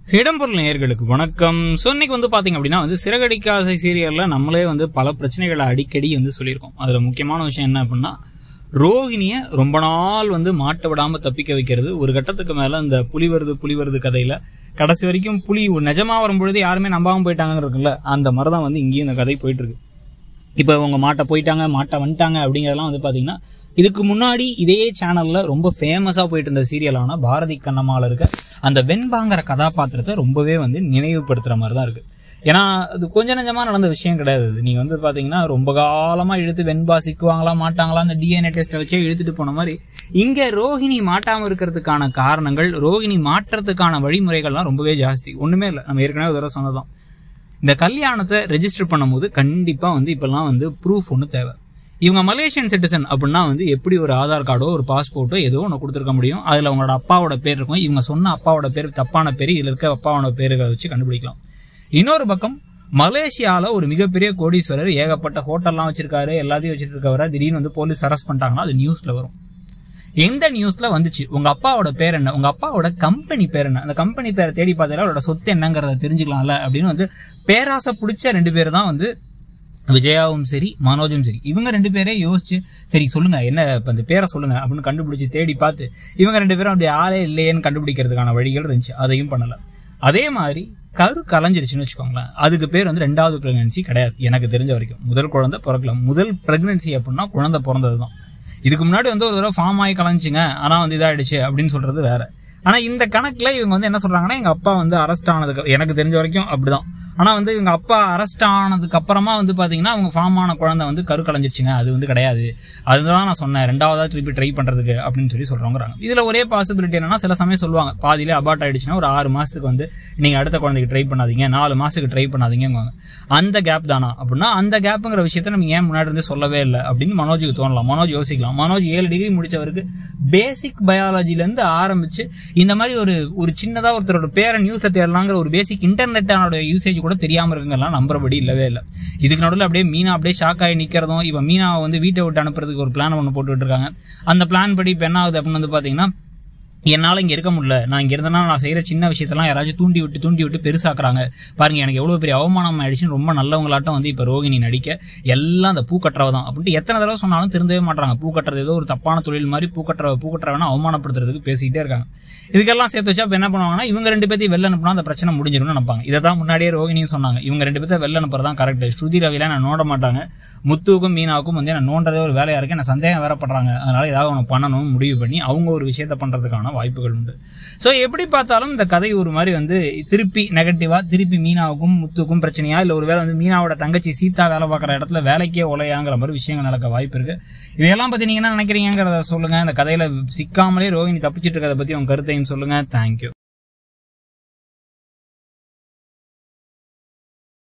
இடம்பொருள் நேயர்களுக்கு வணக்கம் ஸோ இன்னைக்கு வந்து பார்த்தீங்க அப்படின்னா வந்து சிறகடிக்காசை சீரியலில் நம்மளே வந்து பல பிரச்சனைகளை அடிக்கடி வந்து சொல்லியிருக்கோம் அதில் முக்கியமான விஷயம் என்ன அப்படின்னா ரோஹிணியை ரொம்ப நாள் வந்து மாட்ட விடாமல் தப்பிக்க வைக்கிறது ஒரு கட்டத்துக்கு மேலே இந்த புலி வருது புலி வருது கதையில் கடைசி வரைக்கும் புலி ஒரு நிஜமாக வரும்பொழுது யாருமே நம்பாமல் போயிட்டாங்கன்னு இருக்குல்ல அந்த மாதிரி தான் வந்து இங்கேயும் இந்த கதை போயிட்டுருக்கு இப்போ அவங்க மாட்டை போயிட்டாங்க மாட்டை வந்துட்டாங்க அப்படிங்கிறதெல்லாம் வந்து பார்த்தீங்கன்னா இதுக்கு முன்னாடி இதே சேனலில் ரொம்ப ஃபேமஸாக போயிட்டு இருந்த சீரியலான பாரதி கண்ணம்மாவில் இருக்க அந்த வெண்பாங்கிற கதாபாத்திரத்தை ரொம்பவே வந்து நினைவுபடுத்துகிற மாதிரி தான் இருக்குது ஏன்னா அது கொஞ்ச நஞ்சமாக நடந்த விஷயம் கிடையாது இது நீங்கள் வந்து பார்த்தீங்கன்னா ரொம்ப காலமாக இழுத்து வெண்பா சிக்குவாங்களா மாட்டாங்களா அந்த டிஎன்ஏ டெஸ்ட்டை வச்சே இழுத்துட்டு போன மாதிரி இங்கே ரோஹிணி மாட்டாமல் இருக்கிறதுக்கான காரணங்கள் ரோஹிணி மாற்றுறதுக்கான வழிமுறைகள்லாம் ரொம்பவே ஜாஸ்தி ஒன்றுமே இல்லை நம்ம ஏற்கனவே ஒரு தடவை சொன்னதான் இந்த கல்யாணத்தை ரெஜிஸ்டர் பண்ணும்போது கண்டிப்பாக வந்து இப்போல்லாம் வந்து ப்ரூஃப் ஒன்று தேவை இவங்க மலேசியன் சிட்டிசன் அப்படின்னா வந்து எப்படி ஒரு ஆதார் கார்டோ ஒரு பாஸ்போர்ட்டோ ஏதோ ஒன்று கொடுத்துருக்க முடியும் அதில் அவங்களோட அப்பாவோட பேர் இருக்கும் இவங்க சொன்ன அப்பாவோட பேர் தப்பான பேர் இதில் இருக்க அப்பாவோட பேருக வச்சு கண்டுபிடிக்கலாம் இன்னொரு பக்கம் மலேசியாவில் ஒரு மிகப்பெரிய கோடீஸ்வரர் ஏகப்பட்ட ஹோட்டல்லாம் வச்சிருக்காரு எல்லாத்தையும் வச்சுட்டு இருக்கவரை திடீர்னு வந்து போலீஸ் அரெஸ்ட் பண்ணிட்டாங்கன்னா அது நியூஸில் வரும் எந்த நியூஸ்ல வந்துச்சு உங்க அப்பாவோட பேர் என்ன உங்க அப்பாவோட கம்பெனி பேர் என்ன அந்த கம்பெனி பேரை தேடி பார்த்தா அவரோட சொத்து என்னங்கிறத தெரிஞ்சுக்கலாம்ல அப்படின்னு வந்து பேராசை பிடிச்ச ரெண்டு பேர் தான் வந்து விஜயாவும் சரி மனோஜும் சரி இவங்க ரெண்டு பேரே யோசிச்சு சரி சொல்லுங்க என்ன இப்போ அந்த பேரை சொல்லுங்க அப்படின்னு கண்டுபிடிச்சு தேடி பார்த்து இவங்க ரெண்டு பேரும் அப்படி ஆளே இல்லையேன்னு கண்டுபிடிக்கிறதுக்கான வழிகள் இருந்துச்சு அதையும் பண்ணல அதே மாதிரி கரு கலைஞ்சிருச்சுன்னு வச்சுக்கோங்களேன் அதுக்கு பேர் வந்து ரெண்டாவது பிரெக்னன்சி கிடையாது எனக்கு தெரிஞ்ச வரைக்கும் முதல் குழந்தை பிறக்கல முதல் பிரெக்னன்சி அப்படின்னா குழந்தை பிறந்தது தான் இதுக்கு முன்னாடி வந்து ஒரு தடவை ஃபார்ம் ஆகி கலைஞ்சிங்க ஆனால் வந்து இதாயிடுச்சு அப்படின்னு சொல்றது வேற ஆனால் இந்த கணக்கில் இவங்க வந்து என்ன சொல்றாங்கன்னா எங்கள் அப்பா வந்து அரெஸ்ட் ஆனதுக்கு எனக்கு தெரிஞ்ச வரைக்கும் அப்படிதான் ஆனால் வந்து இவங்க அப்பா அரெஸ்ட் ஆனதுக்கு அப்புறமா வந்து பார்த்தீங்கன்னா அவங்க ஃபார்ம் ஆன குழந்தை வந்து கரு கலைஞ்சிருச்சுங்க அது வந்து கிடையாது அதுதான் நான் சொன்னேன் ரெண்டாவதா திருப்பி ட்ரை பண்ணுறதுக்கு அப்படின்னு சொல்லி சொல்கிறவங்கிறாங்க இதில் ஒரே பாசிபிலிட்டி என்னன்னா சில சமயம் சொல்லுவாங்க பாதியிலே அபார்ட் ஆயிடுச்சுன்னா ஒரு ஆறு மாதத்துக்கு வந்து நீங்கள் அடுத்த குழந்தைக்கு ட்ரை பண்ணாதீங்க நாலு மாதத்துக்கு ட்ரை பண்ணாதீங்க அந்த கேப் தானா அப்படின்னா அந்த கேப்புங்கிற விஷயத்த நம்ம ஏன் முன்னாடி இருந்து சொல்லவே இல்லை அப்படின்னு மனோஜுக்கு தோணலாம் மனோஜ் யோசிக்கலாம் மனோஜ் ஏழு டிகிரி முடிச்சவருக்கு பேசிக் பயாலஜிலேருந்து ஆரம்பிச்சு இந்த மாதிரி ஒரு ஒரு சின்னதாக ஒருத்தரோட பேரை நியூஸில் தேடலாங்கிற ஒரு பேசிக் இன்டர்நெட்டானோட யூசேஜ் கூட தெரியாமல் இருக்குங்கலாம் நம்புறபடி இல்லவே இல்லை இதுக்கு நடுவில் அப்படியே மீனா அப்படியே ஷாக் ஆகி நிற்கிறதும் இப்போ மீனாவை வந்து வீட்டை விட்டு அனுப்புறதுக்கு ஒரு பிளான் ஒன்று போட்டுக்கிட்டு இருக்காங்க அந்த பிளான் படி இப்போ என்ன ஆகுது அப்படின்னு வந்து பார்த்தீங்கன்னா என்னால் இங்கே இருக்க முடியல நான் இங்கே இருந்தேன்னா நான் செய்கிற சின்ன விஷயத்தெல்லாம் யாராச்சும் தூண்டி விட்டு தூண்டி விட்டு பெருசாக்குறாங்க பாருங்க எனக்கு எவ்வளோ பெரிய அவமானம் ஆயிடுச்சுன்னு ரொம்ப நல்லவங்களாட்டம் வந்து இப்போ ரோகிணி நடிக்க எல்லாம் அந்த பூ கட்டுறவ தான் அப்படின்ட்டு எத்தனை தடவை சொன்னாலும் திருந்தவே மாட்டாங்க பூ கட்டுறது ஏதோ ஒரு தப்பான தொழில் மாதிரி பூ கட்டுற பூ கட்டுறவனா அவமானப்படுத்துறதுக்கு பேசிக்கிட்டே இருக்காங்க இதுக்கெல்லாம் சேர்த்து வச்சா இப்போ என்ன பண்ணுவாங்கன்னா இவங்க ரெண்டு பேர்த்தையும் வெளில அனுப்புனா அந்த பிரச்சனை முடிஞ்சிரும்னு நினைப்பாங்க இதை தான் முன்னாடியே ரோகிணியும் சொன்னாங்க இவங்க ரெண்டு பேர்த்த வெளில அனுப்புறது தான் கரெக்ட் ஸ்ருதி ரவிலாம் நான் நோண்ட மாட்டாங்க முத்துவுக்கும் மீனாவுக்கும் வந்து நான் நோண்டதே ஒரு வேலையாக இருக்கு நான் சந்தேகம் வேறப்படுறாங்க அதனால ஏதாவது ஒன்று பண்ணணும்னு முடிவு பண்ணி அவங்க ஒரு விஷயத்த பண்ணுறதுக்கான வாய்ப்புகள் உண்டு ஸோ எப்படி பார்த்தாலும் இந்த கதை ஒரு மாதிரி வந்து திருப்பி நெகட்டிவா திருப்பி மீனாவுக்கும் முத்துக்கும் பிரச்சனையா இல்லை ஒரு வேளை வந்து மீனாவோட தங்கச்சி சீதா வேலை பார்க்குற இடத்துல வேலைக்கே உலையாங்கிற மாதிரி விஷயங்கள் நடக்க வாய்ப்பு இருக்கு இதையெல்லாம் பற்றி நீங்கள் என்ன நினைக்கிறீங்கிறத சொல்லுங்க இந்த கதையில சிக்காமலே ரோஹிணி தப்பிச்சிட்டு இருக்கிறத பற்றி உங்க கருத்தையும் சொல்லுங்க தேங்க்யூ